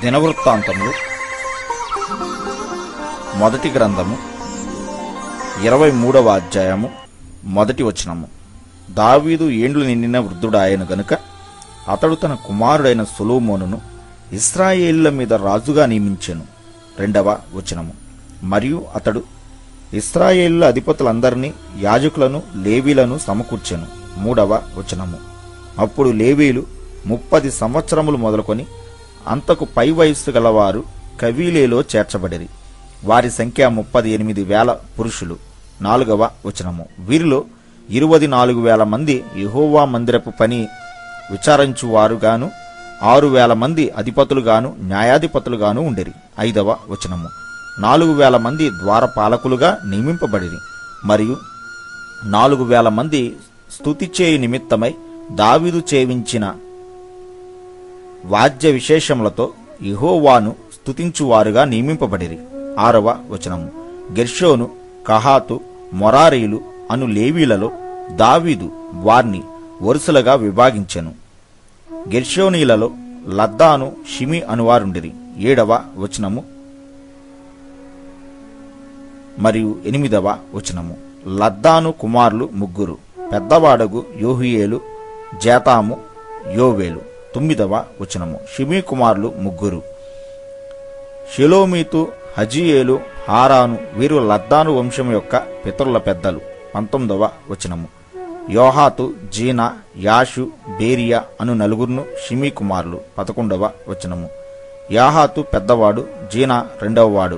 దినవృత్తాంతములు మొదటి గ్రంథము ఇరవై మూడవ అధ్యాయము మొదటి వచనము దావీదు ఏండ్లు నిండిన వృద్ధుడాయను గనుక అతడు తన కుమారుడైన సొలోమోనును ఇస్రాయేళ్ల మీద రాజుగా నియమించెను రెండవ వచనము మరియు అతడు ఇస్రాయేళ్ల అధిపతులందరినీ యాజకులను లేవీలను సమకూర్చెను మూడవ వచనము అప్పుడు లేవీలు ముప్పది సంవత్సరములు మొదలుకొని అంతకు పై వయస్సు గలవారు కవీలేలో చేర్చబడిరి వారి సంఖ్య ముప్పది ఎనిమిది వేల పురుషులు నాలుగవ వచనము వీరిలో ఇరువది నాలుగు వేల మంది యెహోవా మందిరపు పని విచారించువారుగాను ఆరు వేల మంది అధిపతులుగాను న్యాయాధిపతులుగాను ఉండిరి ఐదవ వచనము నాలుగు వేల మంది ద్వారపాలకులుగా నియమింపబడిరి మరియు నాలుగు వేల మంది స్తుతి చేయు నిమిత్తమై దావీదు చేయించిన వాద్య విశేషములతో యెహోవాను స్తుతించువారుగా నియమింపబడిరి ఆరవ వచనము గెర్షోను కహాతు మొరారీలు అను లేవీలలో దావీదు వారిని వరుసలుగా విభాగించెను గెర్షోనీలలో లద్దాను షిమి అనువారుండిరి ఏడవ వచనము మరియు ఎనిమిదవ వచనము లద్దాను కుమారులు ముగ్గురు పెద్దవాడగు యోహియేలు జేతాము యోవేలు తొమ్మిదవ వచనము షిమీ కుమారులు ముగ్గురు షెలోమీతు హజియేలు హారాను వీరు లద్దాను వంశం యొక్క పితరుల పెద్దలు పంతొమ్మిదవ వచనము యోహాతు జీనా యాషు బేరియా అను నలుగురును షిమీ కుమారులు పదకొండవ వచనము యాహాతు పెద్దవాడు జీనా రెండవవాడు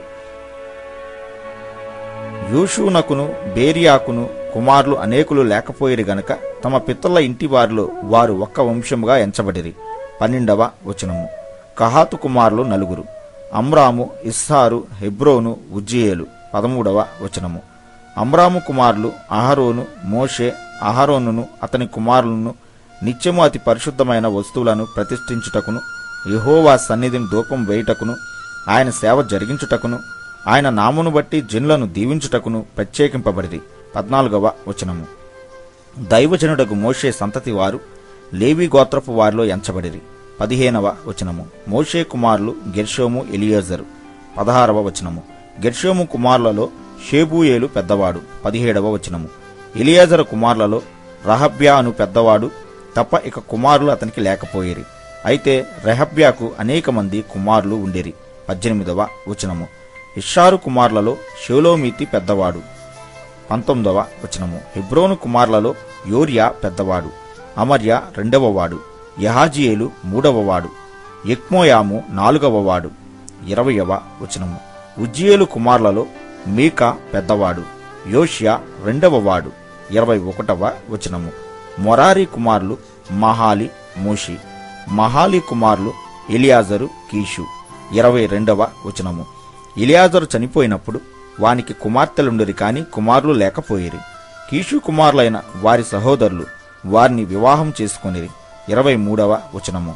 యూషునకును బేరియాకును కుమారులు అనేకులు లేకపోయిరి గనక తమ పితరుల ఇంటి వారిలో వారు ఒక్క వంశముగా ఎంచబడిరి పన్నెండవ వచనము కహాతు కుమారులు నలుగురు అమ్రాము ఇస్సారు హెబ్రోను ఉజ్జియేలు పదమూడవ వచనము అమ్రాము కుమారులు అహరోను మోషే అహరోనును అతని కుమారులను నిత్యము అతి పరిశుద్ధమైన వస్తువులను ప్రతిష్ఠించుటకును యెహోవా సన్నిధిని ధూపం వేయుటకును ఆయన సేవ జరిగించుటకును ఆయన నామును బట్టి జనులను దీవించుటకును ప్రత్యేకింపబడిరి పద్నాలుగవ వచనము దైవజనుడకు మోషే సంతతి వారు లేవి గోత్రపు వారిలో ఎంచబడిరి పదిహేనవ వచనము మోషే కుమారులు గెర్షోము ఎలియోజరు పదహారవ వచనము గెర్షోము కుమారులలో షేబూయేలు పెద్దవాడు పదిహేడవ వచనము ఎలియాజరు కుమారులలో రహబ్యా అను పెద్దవాడు తప్ప ఇక కుమారులు అతనికి లేకపోయేరి అయితే రెహబ్యాకు అనేక మంది కుమారులు ఉండేరి పద్దెనిమిదవ వచనము ఇషారు కుమారులలో షోలోమీతి పెద్దవాడు పంతొమ్మిదవ వచనము హెబ్రోను కుమారులలో యోరియా పెద్దవాడు అమర్య రెండవవాడు యహాజియేలు మూడవవాడు ఎక్మోయాము నాలుగవవాడు ఇరవయవ వచనము ఉజ్జియేలు కుమారులలో మీకా పెద్దవాడు యోషియా రెండవవాడు ఇరవై ఒకటవ వచనము మొరారి కుమారులు మహాలి మూషి మహాలి కుమారులు ఎలియాజరు కీషు ఇరవై రెండవ వచనము ఎలియాజరు చనిపోయినప్పుడు వానికి కుమార్తెలుండరి కాని కుమారులు లేకపోయిరి కీషు కుమారులైన వారి సహోదరులు వారిని వివాహం చేసుకొనిరి ఇరవై మూడవ వచనము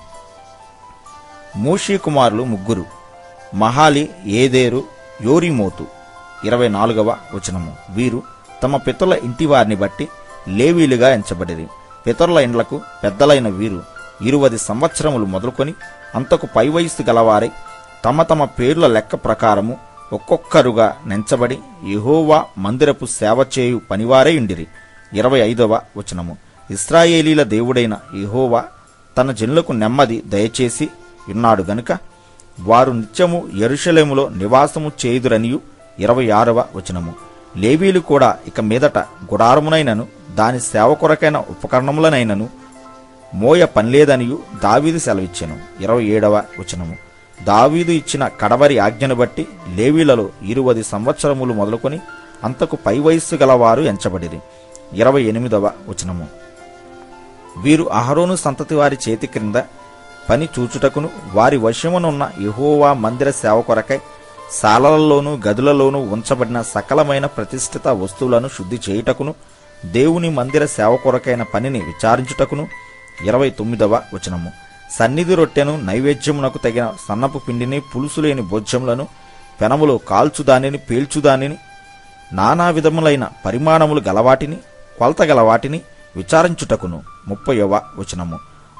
మూషీ కుమారులు ముగ్గురు మహాలి ఏదేరు యోరిమోతు ఇరవై నాలుగవ వచనము వీరు తమ పితరుల ఇంటి వారిని బట్టి లేవీలుగా ఎంచబడిరి పితరుల ఇండ్లకు పెద్దలైన వీరు ఇరువది సంవత్సరములు మొదలుకొని అంతకు పై వయస్సు గలవారై తమ తమ పేర్ల లెక్క ప్రకారము ఒక్కొక్కరుగా నెంచబడి యెహోవా మందిరపు సేవ చేయు పనివారై ఉండిరి ఇరవై ఐదవ వచనము ఇస్రాయేలీల దేవుడైన యెహోవా తన జనులకు నెమ్మది దయచేసి ఉన్నాడు గనుక వారు నిత్యము యెరూషలేములో నివాసము చేయుదురనియు ఇరవై ఆరవ వచనము లేవీలు కూడా ఇక మీదట గుడారమునైనను దాని సేవ కొరకైన ఉపకరణములనైనను మోయ పనిలేదనియు దావీదు సెలవిచ్చెను ఇరవై ఏడవ వచనము దావీదు ఇచ్చిన కడవరి ఆజ్ఞను బట్టి లేవీలలో ఇరువది సంవత్సరములు మొదలుకొని అంతకు పై వయస్సు గలవారు ఎంచబడిరి ఇరవై ఎనిమిదవ వచనము వీరు అహరోను సంతతి వారి చేతి క్రింద పని చూచుటకును వారి వశమునున్న యెహోవా మందిర సేవ కొరకై శాలలలోనూ గదులలోనూ ఉంచబడిన సకలమైన ప్రతిష్ఠిత వస్తువులను శుద్ధి చేయుటకును దేవుని మందిర సేవ కొరకైన పనిని విచారించుటకును ఇరవై తొమ్మిదవ వచనము సన్నిధి రొట్టెను నైవేద్యమునకు తగిన సన్నపు పిండిని పులుసు లేని భోజ్యములను పెనములో కాల్చుదానిని పేల్చుదానిని నానా విధములైన పరిమాణములు గలవాటిని కొలత గలవాటిని విచారించుటకును ముప్పయవ వచనము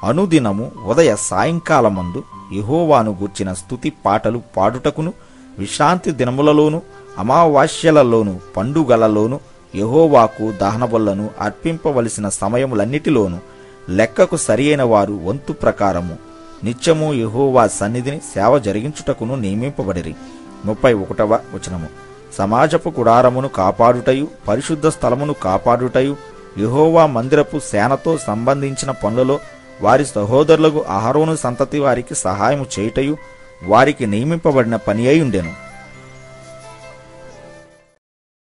అనుదినము ఉదయ సాయంకాలమందు యెహోవాను గూర్చిన స్తుతి పాటలు పాడుటకును విశ్రాంతి దినములలోను అమావాస్యలలోను పండుగలలోను యెహోవాకు దహనబొల్లను అర్పింపవలసిన సమయములన్నిటిలోను లెక్కకు సరియైన వారు వంతు ప్రకారము నిత్యము యెహోవా సన్నిధిని సేవ జరిగించుటకును నియమింపబడిరి ముప్పై ఒకటవ వచనము సమాజపు గుడారమును కాపాడుటయు పరిశుద్ధ స్థలమును కాపాడుటయు యెహోవా మందిరపు సేనతో సంబంధించిన పనులలో వారి సహోదరులకు అహరోను సంతతి వారికి సహాయము చేయుటయు వారికి నియమింపబడిన పని అయి ఉండెను